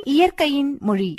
இயற்கையின் மொழி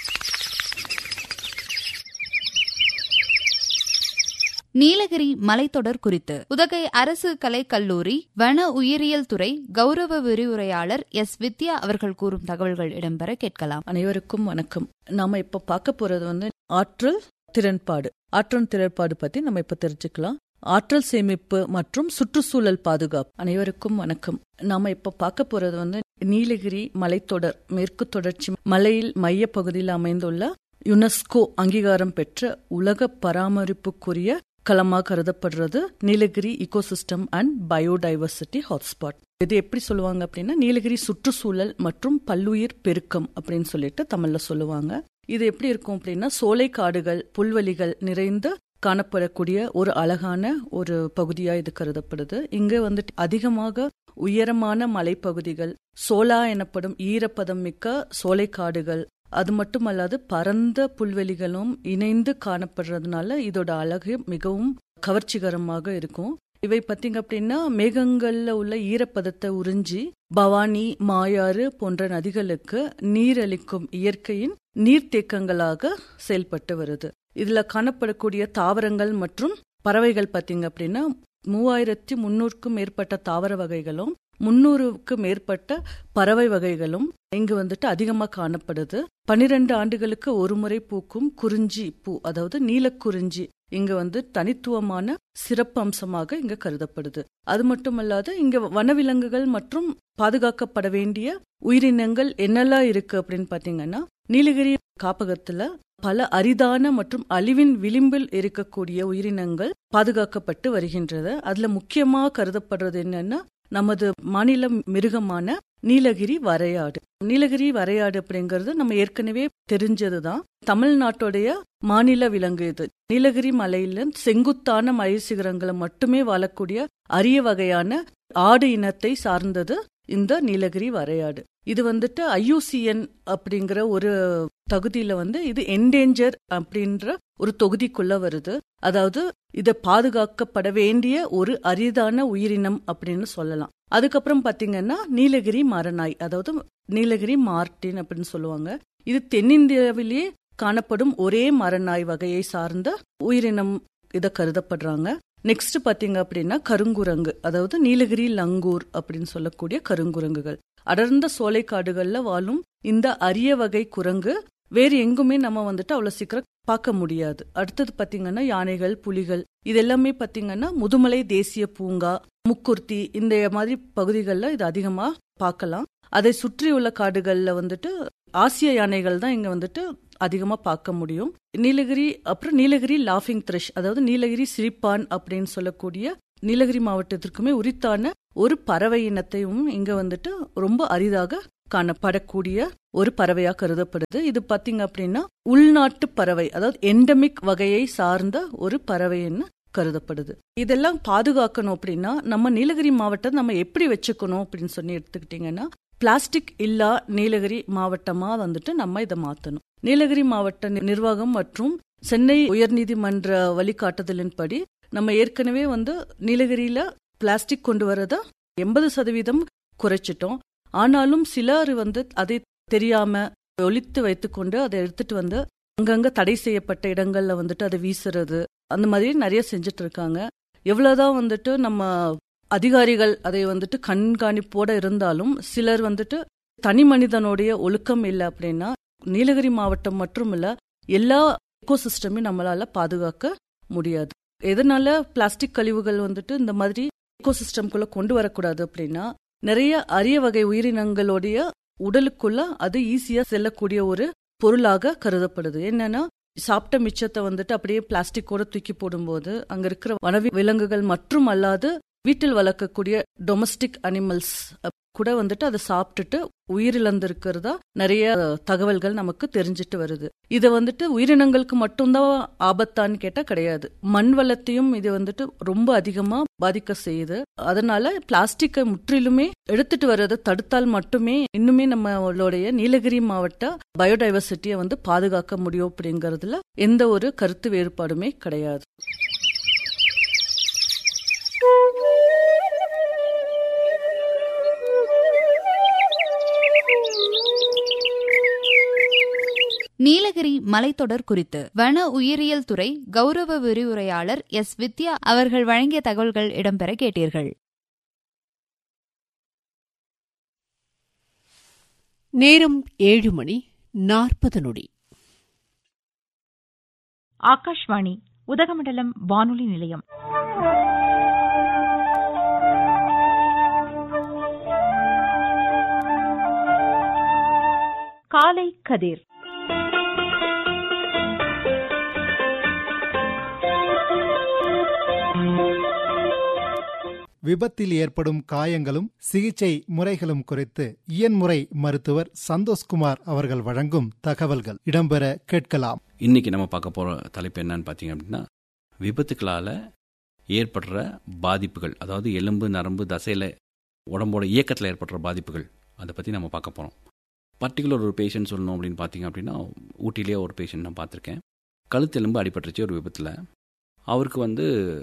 நீலகிரி மலைத்தொடர் குறித்து உதகை அரசு கலைக் கல்லூரி வன உயிரியல் துறை கௌரவ விரிவுரையாளர் எஸ் வித்யா அவர்கள் கூறும் தகவல்கள் இடம்பெற கேட்கலாம் அனைவருக்கும் வணக்கம் நாம இப்ப பார்க்க போறது வந்து ஆற்றல் திறன்பாடு ஆற்றல் திறன்பாடு பத்தி நம்ம இப்ப தெரிஞ்சுக்கலாம் ஆற்றல் சேமிப்பு மற்றும் சுற்றுச்சூழல் பாதுகாப்பு அனைவருக்கும் வணக்கம் நாம இப்ப பார்க்க போறது வந்து நீலகிரி மலைத்தொடர் மேற்கு தொடர்ச்சி மலையில் மைய பகுதியில் அமைந்துள்ள யுனெஸ்கோ அங்கீகாரம் பெற்ற உலக பராமரிப்புக்குரிய களமாக கருதப்படுறது Nilgiri ecosystem and biodiversity hotspot இது எப்படி சொல்லுவாங்க அப்படின்னா நீலகிரி சுற்றுச்சூழல் மற்றும் பல்லுயிர் பெருக்கம் அப்படின்னு சொல்லிட்டு தமிழ்ல சொல்லுவாங்க இது எப்படி இருக்கும் அப்படின்னா சோலை காடுகள் புல்வெளிகள் நிறைந்து காணப்படக்கூடிய ஒரு அழகான ஒரு பகுதியா இது கருதப்படுது இங்க வந்துட்டு அதிகமாக உயரமான மலைப்பகுதிகள் சோலா எனப்படும் ஈரப்பதம் மிக்க சோலை காடுகள் அது மட்டுமல்லாது பரந்த புல்வெளிகளும் இணைந்து காணப்படுறதுனால இதோட அழகு மிகவும் கவர்ச்சிகரமாக இருக்கும் இவை பார்த்தீங்க அப்படின்னா மேகங்கள்ல உள்ள ஈரப்பதத்தை உறிஞ்சி பவானி மாயாறு போன்ற நதிகளுக்கு நீரளிக்கும் இயற்கையின் நீர்த்தேக்கங்களாக செயல்பட்டு வருது இதுல காணப்படக்கூடிய தாவரங்கள் மற்றும் பறவைகள் பார்த்தீங்க அப்படின்னா மூவாயிரத்தி முன்னூறுக்கும் மேற்பட்ட தாவர வகைகளும் முன்னூறுக்கு மேற்பட்ட பறவை வகைகளும் இங்கு வந்துட்டு அதிகமா காணப்படுது பனிரெண்டு ஆண்டுகளுக்கு ஒரு முறை பூக்கும் குறிஞ்சி பூ அதாவது நீலக்குறிஞ்சி இங்க வந்து தனித்துவமான சிறப்பு அம்சமாக இங்க கருதப்படுது அது மட்டுமல்லாது இங்க வனவிலங்குகள் மற்றும் பாதுகாக்கப்பட வேண்டிய உயிரினங்கள் என்னெல்லாம் இருக்கு அப்படின்னு பாத்தீங்கன்னா நீலகிரி காப்பகத்துல பல அரிதான மற்றும் அழிவின் விளிம்பில் இருக்கக்கூடிய உயிரினங்கள் பாதுகாக்கப்பட்டு வருகின்றது அதுல முக்கியமா கருதப்படுறது என்னன்னா நமது மாநில மிருகமான நீலகிரி வரையாடு நீலகிரி வரையாடு அப்படிங்கிறது நம்ம ஏற்கனவே தெரிஞ்சதுதான் தமிழ்நாட்டுடைய மாநில விலங்கு இது நீலகிரி மலையில செங்குத்தான மலை சிகரங்களை மட்டுமே வாழக்கூடிய அரிய வகையான ஆடு இனத்தை சார்ந்தது இந்த நீலகிரி வரையாடு இது வந்துட்டு ஐயூசிஎன் அப்படிங்கிற ஒரு தகுதியில வந்து இது என்டேஞ்சர் அப்படின்ற ஒரு தொகுதிக்குள்ள வருது அதாவது இத பாதுகாக்கப்பட வேண்டிய ஒரு அரிதான உயிரினம் அப்படின்னு சொல்லலாம் அதுக்கப்புறம் பாத்தீங்கன்னா நீலகிரி மரநாய் அதாவது நீலகிரி மார்டின் அப்படின்னு சொல்லுவாங்க இது தென்னிந்தியாவிலேயே காணப்படும் ஒரே மரநாய் வகையை சார்ந்த உயிரினம் இத கருதப்படுறாங்க நெக்ஸ்ட் பாத்தீங்க அப்படின்னா கருங்குரங்கு அதாவது நீலகிரி லங்கூர் அப்படின்னு சொல்லக்கூடிய கருங்குரங்குகள் அடர்ந்த சோலை காடுகள்ல வாழும் இந்த அரிய வகை குரங்கு வேறு எங்குமே நம்ம வந்துட்டு அவ்வளவு சீக்கிரம் பார்க்க முடியாது அடுத்தது பாத்தீங்கன்னா யானைகள் புலிகள் இது எல்லாமே பாத்தீங்கன்னா முதுமலை தேசிய பூங்கா முக்குர்த்தி இந்த மாதிரி பகுதிகளில் இது அதிகமா பார்க்கலாம் அதை சுற்றியுள்ள காடுகள்ல வந்துட்டு ஆசிய யானைகள் தான் இங்க வந்துட்டு அதிகமா பார்க்க முடியும் நீலகிரி அப்புறம் நீலகிரி லாஃபிங் த்ரெஷ் அதாவது நீலகிரி சிரிப்பான் அப்படின்னு சொல்லக்கூடிய நீலகிரி மாவட்டத்திற்குமே உரித்தான ஒரு பறவை இனத்தையும் இங்க வந்துட்டு ரொம்ப அரிதாக காணப்படக்கூடிய ஒரு பறவையா கருதப்படுது இது பாத்தீங்க அப்படின்னா உள்நாட்டு பறவை அதாவது எண்டமிக் வகையை சார்ந்த ஒரு பறவைன்னு கருதப்படுது இதெல்லாம் பாதுகாக்கணும் அப்படின்னா நம்ம நீலகிரி மாவட்டம் நம்ம எப்படி வச்சுக்கணும் அப்படின்னு சொல்லி எடுத்துக்கிட்டீங்கன்னா பிளாஸ்டிக் இல்லா நீலகிரி மாவட்டமா வந்துட்டு நம்ம இதை மாத்தணும் நீலகிரி மாவட்ட நிர்வாகம் மற்றும் சென்னை உயர்நீதிமன்ற வழிகாட்டுதலின்படி நம்ம ஏற்கனவே வந்து நீலகிரியில பிளாஸ்டிக் கொண்டு வரத எண்பது சதவீதம் குறைச்சிட்டோம் ஆனாலும் சிலர் வந்து அதை தெரியாம ஒழித்து வைத்துக்கொண்டு அதை எடுத்துட்டு வந்து அங்கங்க தடை செய்யப்பட்ட இடங்கள்ல வந்துட்டு அதை வீசுறது அந்த மாதிரி நிறைய செஞ்சுட்டு இருக்காங்க எவ்வளவுதான் வந்துட்டு நம்ம அதிகாரிகள் அதை வந்துட்டு கண்காணிப்போட இருந்தாலும் சிலர் வந்துட்டு தனி மனிதனுடைய ஒழுக்கம் இல்லை அப்படின்னா நீலகிரி மாவட்டம் மட்டும் இல்ல எல்லா எக்கோசிஸ்டமையும் நம்மளால பாதுகாக்க முடியாது எதனால பிளாஸ்டிக் கழிவுகள் வந்துட்டு இந்த மாதிரி எக்கோசிஸ்டம்குள்ள கொண்டு வரக்கூடாது அப்படின்னா நிறைய அரிய வகை உயிரினங்களுடைய உடலுக்குள்ள அது ஈஸியா செல்லக்கூடிய ஒரு பொருளாக கருதப்படுது என்னன்னா சாப்பிட்ட மிச்சத்தை வந்துட்டு அப்படியே பிளாஸ்டிக்கோட தூக்கி போடும்போது அங்க இருக்கிற வனவி விலங்குகள் மற்றும் அல்லாது வீட்டில் வளர்க்கக்கூடிய டொமஸ்டிக் அனிமல்ஸ் கூட வந்துட்டு அதை சாப்பிட்டுட்டு உயிரிழந்திருக்கிறதா நிறைய தகவல்கள் நமக்கு தெரிஞ்சிட்டு வருது இதை வந்துட்டு உயிரினங்களுக்கு மட்டும்தான் ஆபத்தான்னு கேட்டா கிடையாது மண் வளத்தையும் இது வந்துட்டு ரொம்ப அதிகமா பாதிக்க செய்யுது அதனால பிளாஸ்டிக்கை முற்றிலுமே எடுத்துட்டு வர்றதை தடுத்தால் மட்டுமே இன்னுமே நம்மளுடைய நீலகிரி மாவட்ட பயோடைவர்சிட்டியை வந்து பாதுகாக்க முடியும் அப்படிங்கறதுல எந்த ஒரு கருத்து வேறுபாடுமே கிடையாது நீலகிரி மலைத்தொடர் குறித்து வன உயிரியல் துறை கௌரவ விரிவுரையாளர் எஸ் வித்யா அவர்கள் வழங்கிய தகவல்கள் இடம்பெற கேட்டீர்கள் நேரம் ஏழு மணி நாற்பது நொடி ஆகாஷ்வாணி உதகமண்டலம் வானொலி நிலையம் காலை கதிர் விபத்தில் ஏற்படும் காயங்களும் சிகிச்சை முறைகளும் குறித்து இயன்முறை மருத்துவர் சந்தோஷ்குமார் அவர்கள் வழங்கும் தகவல்கள் இடம்பெற கேட்கலாம் இன்னைக்கு நம்ம பார்க்க போகிற தலைப்பு என்னன்னு பார்த்தீங்க அப்படின்னா விபத்துக்களால் ஏற்படுற பாதிப்புகள் அதாவது எலும்பு நரம்பு தசையில் உடம்போட இயக்கத்தில் ஏற்படுற பாதிப்புகள் அதை பற்றி நம்ம பார்க்க போகிறோம் பர்டிகுலர் ஒரு பேஷண்ட் சொல்லணும் அப்படின்னு பார்த்தீங்க அப்படின்னா ஊட்டிலேயே ஒரு பேஷண்ட் நான் பார்த்துருக்கேன் கழுத்து எலும்பு அடிபட்டுருச்சு ஒரு விபத்தில் அவருக்கு வந்து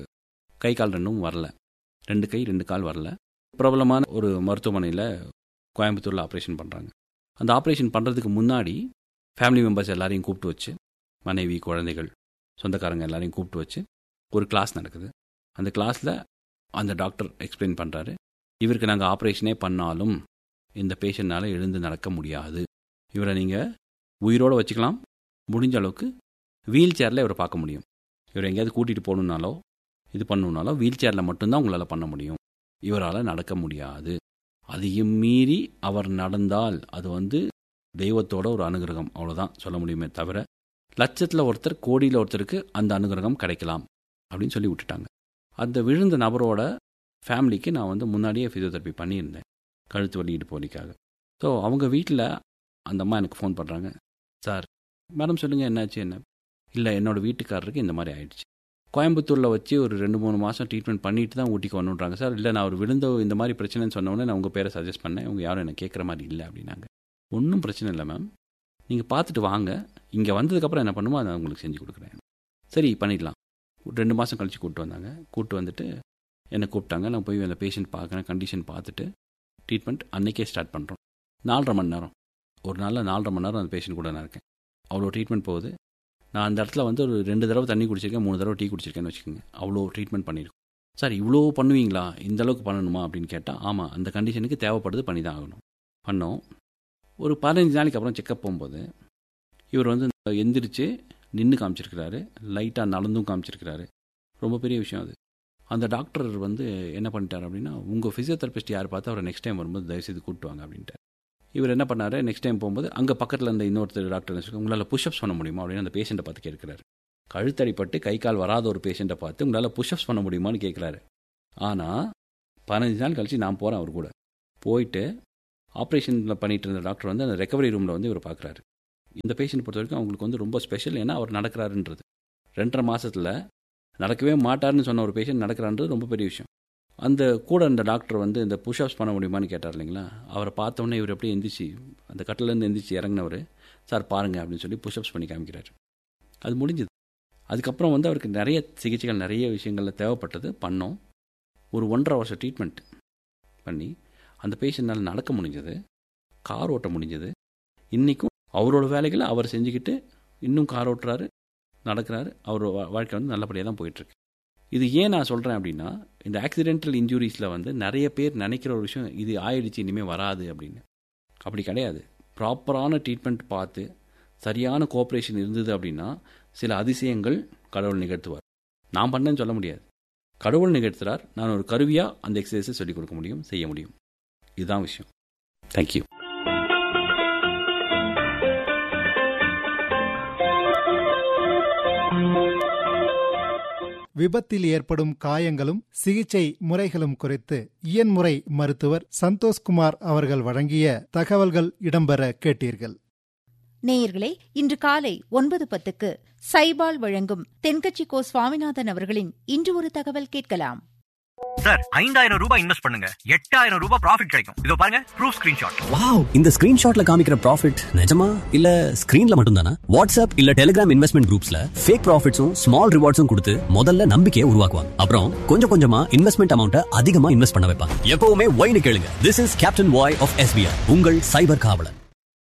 கை கால் ரெண்டும் வரல ரெண்டு கை ரெண்டு கால் வரல பிரபலமான ஒரு மருத்துவமனையில் கோயம்புத்தூரில் ஆப்ரேஷன் பண்ணுறாங்க அந்த ஆப்ரேஷன் பண்ணுறதுக்கு முன்னாடி ஃபேமிலி மெம்பர்ஸ் எல்லாரையும் கூப்பிட்டு வச்சு மனைவி குழந்தைகள் சொந்தக்காரங்க எல்லாரையும் கூப்பிட்டு வச்சு ஒரு கிளாஸ் நடக்குது அந்த கிளாஸில் அந்த டாக்டர் எக்ஸ்பிளைன் பண்ணுறாரு இவருக்கு நாங்கள் ஆப்ரேஷனே பண்ணாலும் இந்த பேஷண்ட்னால எழுந்து நடக்க முடியாது இவரை நீங்கள் உயிரோடு வச்சுக்கலாம் முடிஞ்ச அளவுக்கு வீல் சேரில் இவரை பார்க்க முடியும் இவரை எங்கேயாவது கூட்டிகிட்டு போகணுன்னாலோ இது பண்ணணுன்னாலோ வீல் சேரில் மட்டும்தான் உங்களால் பண்ண முடியும் இவரால் நடக்க முடியாது அதையும் மீறி அவர் நடந்தால் அது வந்து தெய்வத்தோட ஒரு அனுகிரகம் அவ்வளோதான் சொல்ல முடியுமே தவிர லட்சத்தில் ஒருத்தர் கோடியில் ஒருத்தருக்கு அந்த அனுகிரகம் கிடைக்கலாம் அப்படின்னு சொல்லி விட்டுட்டாங்க அந்த விழுந்த நபரோட ஃபேமிலிக்கு நான் வந்து முன்னாடியே ஃபிசியோதெரப்பி பண்ணியிருந்தேன் கழுத்து வலி இடுப்பு வலிக்காக ஸோ அவங்க வீட்டில் அந்த அம்மா எனக்கு ஃபோன் பண்ணுறாங்க சார் மேடம் சொல்லுங்கள் என்னாச்சு என்ன இல்லை என்னோடய வீட்டுக்காரருக்கு இந்த மாதிரி ஆயிடுச்சு கோயம்புத்தூரில் வச்சு ஒரு ரெண்டு மூணு மாதம் ட்ரீட்மெண்ட் பண்ணிட்டு தான் ஊட்டிக்கு வரணுன்றாங்க சார் இல்லை நான் ஒரு விழுந்த இந்த மாதிரி பிரச்சனைன்னு சொன்னோடனே நான் உங்கள் பேரை சஜஸ்ட் பண்ணேன் உங்கள் யாரும் எனக்கு கேட்குற மாதிரி இல்லை அப்படின்னாங்க ஒன்றும் பிரச்சனை இல்லை மேம் நீங்கள் பார்த்துட்டு வாங்க இங்கே வந்ததுக்கப்புறம் என்ன பண்ணுமோ அதை உங்களுக்கு செஞ்சு கொடுக்குறேன் சரி பண்ணிடலாம் ரெண்டு மாதம் கழித்து கூப்பிட்டு வந்தாங்க கூப்பிட்டு வந்துட்டு என்னை கூப்பிட்டாங்க நான் போய் அந்த பேஷண்ட் பார்க்குறேன் கண்டிஷன் பார்த்துட்டு ட்ரீட்மெண்ட் அன்றைக்கே ஸ்டார்ட் பண்ணுறோம் நாலரை மணி நேரம் ஒரு நாளில் நாலரை மணி நேரம் அந்த பேஷண்ட் கூட நான் இருக்கேன் அவ்வளோ ட்ரீட்மெண்ட் போகுது நான் அந்த இடத்துல வந்து ஒரு ரெண்டு தடவை தண்ணி குடிச்சிருக்கேன் மூணு தடவை டீ குடிச்சிருக்கேன்னு வச்சுக்கோங்க அவ்வளோ ட்ரீட்மெண்ட் பண்ணியிருக்கோம் சார் இவ்வளோ பண்ணுவீங்களா இந்த அளவுக்கு பண்ணணுமா அப்படின்னு கேட்டால் ஆமாம் அந்த கண்டிஷனுக்கு தேவைப்படுது பண்ணி தான் ஆகணும் பண்ணோம் ஒரு பதினஞ்சு நாளைக்கு அப்புறம் செக்கப் போகும்போது இவர் வந்து எந்திரிச்சு நின்று காமிச்சிருக்கிறாரு லைட்டாக நடந்தும் காமிச்சிருக்கிறாரு ரொம்ப பெரிய விஷயம் அது அந்த டாக்டர் வந்து என்ன பண்ணிட்டார் அப்படின்னா உங்கள் ஃபிசியோதெரபிஸ்ட் யார் பார்த்து அவரை நெக்ஸ்ட் டைம் வரும்போது தயவுசெய்து கூப்பிட்டு வாங்க அப்படின்ட்டு இவர் என்ன பண்ணார் நெக்ஸ்ட் டைம் போகும்போது அங்கே பக்கத்தில் இருந்த இன்னொருத்தர் டாக்டர் என்ன உங்களால் புஷ்அப்ஸ் பண்ண முடியுமா அப்படின்னு அந்த பேஷண்ட்டை பார்த்து கேட்குறாரு கழுத்தடிப்பட்டு கை கால் வராத ஒரு பேஷண்ட்டை பார்த்து உங்களால் புஷ்அப்ஸ் பண்ண முடியுமான்னு கேட்குறாரு ஆனால் பதினஞ்சு நாள் கழித்து நான் போகிறேன் அவர் கூட போயிட்டு ஆப்ரேஷனில் பண்ணிட்டு இருந்த டாக்டர் வந்து அந்த ரெக்கவரி ரூமில் வந்து இவர் பார்க்குறாரு இந்த பேஷண்ட் பொறுத்த வரைக்கும் அவங்களுக்கு வந்து ரொம்ப ஸ்பெஷல் ஏன்னா அவர் நடக்கிறாருன்றது ரெண்டரை மாதத்தில் நடக்கவே மாட்டார்னு சொன்ன ஒரு பேஷண்ட் நடக்கிறான்றது ரொம்ப பெரிய விஷயம் அந்த கூட அந்த டாக்டர் வந்து இந்த புஷ்அப்ஸ் பண்ண முடியுமான்னு கேட்டார் இல்லைங்களா அவரை பார்த்தோன்னே இவர் அப்படியே எந்திரிச்சு அந்த கட்டிலேருந்து எந்திரிச்சு இறங்கினவர் சார் பாருங்கள் அப்படின்னு சொல்லி புஷ்அப்ஸ் பண்ணி காமிக்கிறார் அது முடிஞ்சுது அதுக்கப்புறம் வந்து அவருக்கு நிறைய சிகிச்சைகள் நிறைய விஷயங்களில் தேவைப்பட்டது பண்ணோம் ஒரு ஒன்றரை வருஷம் ட்ரீட்மெண்ட் பண்ணி அந்த பேஷண்ட்னால் நடக்க முடிஞ்சது கார் ஓட்ட முடிஞ்சது இன்றைக்கும் அவரோட வேலைகளை அவர் செஞ்சுக்கிட்டு இன்னும் கார் ஓட்டுறாரு நடக்கிறாரு அவர் வாழ்க்கை வந்து நல்லபடியாக தான் போயிட்டுருக்கு இது ஏன் நான் சொல்கிறேன் அப்படின்னா இந்த ஆக்சிடென்டல் இன்ஜுரிஸில் வந்து நிறைய பேர் நினைக்கிற ஒரு விஷயம் இது ஆயிடுச்சு இனிமேல் வராது அப்படின்னு அப்படி கிடையாது ப்ராப்பரான ட்ரீட்மெண்ட் பார்த்து சரியான கோஆப்ரேஷன் இருந்தது அப்படின்னா சில அதிசயங்கள் கடவுள் நிகழ்த்துவார் நான் பண்ணேன்னு சொல்ல முடியாது கடவுள் நிகழ்த்துறார் நான் ஒரு கருவியாக அந்த எக்ஸசைஸை சொல்லிக் கொடுக்க முடியும் செய்ய முடியும் இதுதான் விஷயம் தேங்க்யூ விபத்தில் ஏற்படும் காயங்களும் சிகிச்சை முறைகளும் குறித்து இயன்முறை மருத்துவர் சந்தோஷ்குமார் அவர்கள் வழங்கிய தகவல்கள் இடம்பெற கேட்டீர்கள் நேயர்களே இன்று காலை ஒன்பது பத்துக்கு சைபால் வழங்கும் தென்கட்சி கோ சுவாமிநாதன் அவர்களின் இன்று ஒரு தகவல் கேட்கலாம் சார் ஐந்தாயிரம் ரூபாய் இன்வெஸ்ட் பண்ணுங்க எட்டாயிரம் ரூபாய் ப்ராஃபிட் கிடைக்கும் இதோ பாருங்க ப்ரூஃப் ஸ்கிரீன்ஷாட் வாவ் இந்த ஸ்கிரீன்ஷாட்ல காமிக்கிற ப்ராஃபிட் நிஜமா இல்ல ஸ்கிரீன்ல மட்டும் தானா வாட்ஸ்அப் இல்ல டெலிகிராம் இன்வெஸ்ட்மெண்ட் குரூப்ஸ்ல ஃபேக் ப்ராஃபிட்ஸும் ஸ்மால் ரிவார்ட்ஸும் கொடுத்து முதல்ல நம்பிக்கையை உருவாக்குவாங்க அப்புறம் கொஞ்சம் கொஞ்சமா இன்வெஸ்ட்மெண்ட் அமௌண்ட்டை அதிகமா இன்வெஸ்ட் பண்ண வைப்பாங்க எப்பவுமே ஒய்னு கேளுங்க this is captain Y of SBI உங்கள் சைபர் காவலன்